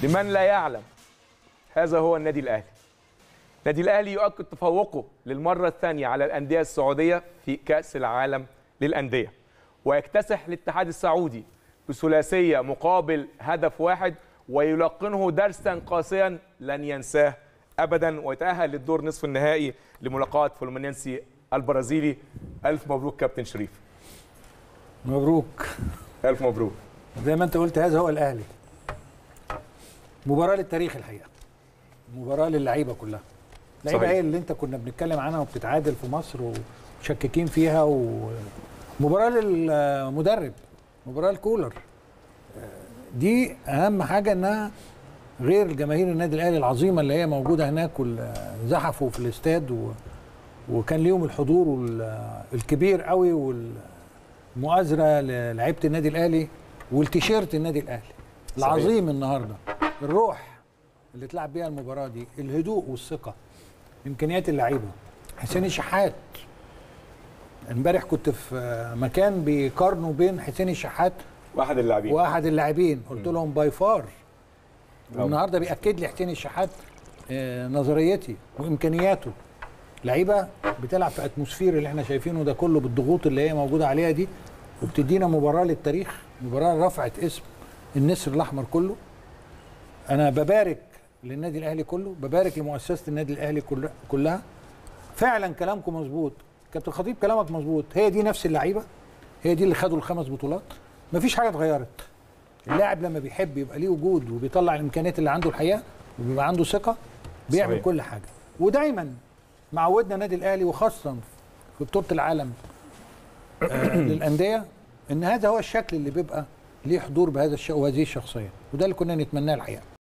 لمن لا يعلم هذا هو النادي الاهلي النادي الاهلي يؤكد تفوقه للمره الثانيه على الانديه السعوديه في كاس العالم للانديه ويكتسح الاتحاد السعودي بثلاثيه مقابل هدف واحد ويلقنه درسا قاسيا لن ينساه ابدا ويتاهل للدور نصف النهائي لملاقاه فلومينينسي البرازيلي الف مبروك كابتن شريف مبروك الف مبروك زي ما انت قلت هذا هو الاهلي مباراه للتاريخ الحقيقه مباراه للعيبه كلها اللعيبه صحيح. هي اللي انت كنا بنتكلم عنها وبتتعادل في مصر ومشككين فيها ومباراه للمدرب مباراه الكولر دي اهم حاجه انها غير جماهير النادي الاهلي العظيمه اللي هي موجوده هناك واللي زحفوا في الاستاد و... وكان ليهم الحضور وال- الكبير قوي والمؤازره للعيبه النادي الاهلي والتيشيرت النادي الاهلي العظيم النهارده الروح اللي اتلعب بيها المباراه دي الهدوء والثقه امكانيات اللعيبه حسين الشحات امبارح كنت في مكان بيقارنوا بين حسين الشحات واحد اللاعبين واحد اللاعبين قلت لهم باي فار أو. والنهارده بياكد لي حسين الشحات آه، نظريتي وامكانياته لعيبه بتلعب في اتموسفير اللي احنا شايفينه ده كله بالضغوط اللي هي موجوده عليها دي وبتدينا مباراه للتاريخ مباراه رفعت اسم النسر الاحمر كله انا ببارك للنادي الاهلي كله ببارك لمؤسسه النادي الاهلي كل- كلها فعلا كلامكم مظبوط كابتن خطيب كلامك مظبوط هي دي نفس اللعيبه هي دي اللي خدوا الخمس بطولات مفيش حاجه اتغيرت اللاعب لما بيحب يبقى ليه وجود وبيطلع الامكانيات اللي عنده الحقيقه وبيبقى عنده ثقه بيعمل صحيح. كل حاجه ودايما معودنا النادي الاهلي وخاصه في بطوله العالم آه للانديه ان هذا هو الشكل اللي بيبقى ليه حضور بهذا الشيء وهذه الشخصيه وده اللي كنا نتمناه الحقيقه